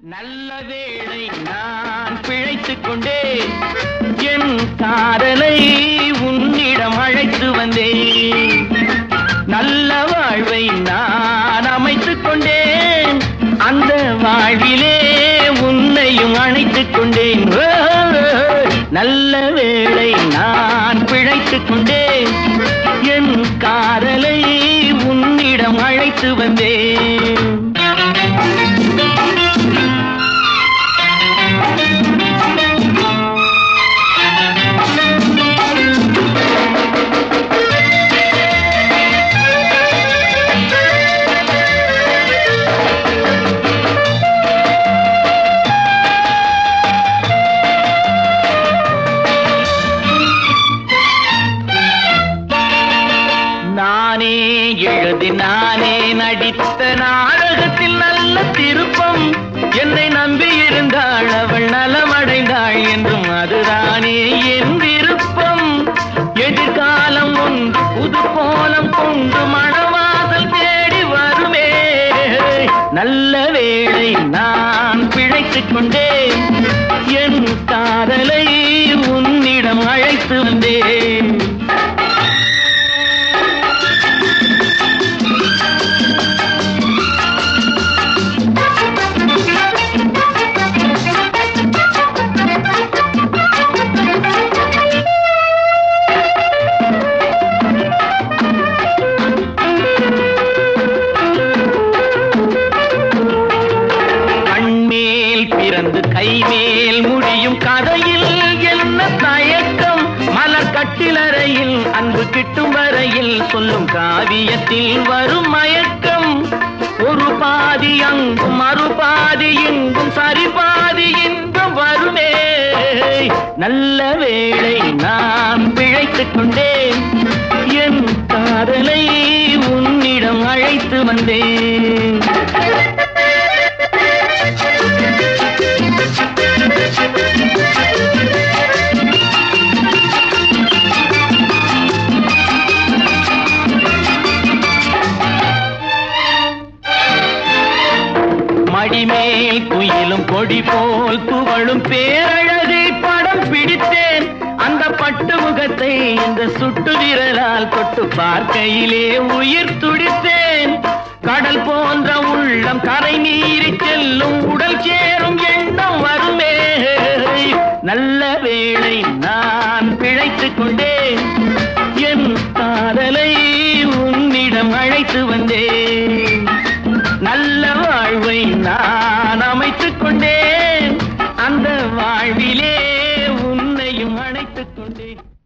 நல்ல வேளை நான் பிழைத்துக் கொண்டேன் என் காதலை உன்னிடம் அழைத்து வந்தேன் நல்ல வாழ்வை நான் அமைத்துக் கொண்டேன் அந்த வாழ்விலே உன்னையும் அணைத்துக் கொண்டேன் ஓ, நல்ல வேளை நான் பிழைத்துக் கொண்டேன் என் காதலை உன்னிடம் அழைத்து வந்தேன் நானே எழுதி நானே நடித்த நாடகத்தில் நல்ல திருப்பம் என்னை நம்பி இருந்தாள் அவள் நலமடைந்தாள் என்றும் அதுதானே என் விருப்பம் எதிர்காலம் ஒன்று புது கோலம் கொண்டு மணவாசல் தேடி வருமே நல்ல வேளை நான் பிழைத்துக் கொண்டேன் என் காதலை உன்னிடம் அழைத்து வந்தேன் கண்மேல் பிறந்து கைமேல் முடியும் கதையில் என்ன தயக்கம் மலர் கட்டிலறையில் அன்பு கிட்டும் வரையில் சொல்லும் காவியத்தில் வரும் மயக்கம் ஒரு பாதி அங்கும் மறுபாதி இங்கும் சரி பாதி இன்பம் வருமே நல்ல வேளை நான் பிழைத்துக் கொண்டேன் என் காதலை உன்னிடம் அழைத்து வந்தேன் மடிமேல் குயிலும் கொடி போல் துவளும் பேரழகை படம் பிடித்தேன் அந்த பட்டு முகத்தை இந்த சுட்டு விரலால் தொட்டு பார்க்கையிலே உயிர் துடித்தேன் கடல் போன்ற உள்ளம் கரை மீறி செல்லும் உடல் சேரும் எண்ணம் வருமே நல்ல வேளை நான் பிழைத்துக் கொண்டேன் என் காதலை உன்னிடம் அழைத்து வந்தேன் நல்ல வாழ்வை நான் அமைத்துக் கொண்டேன் அந்த வாழ்விலே உன்னையும் அணைத்துக் கொண்டேன்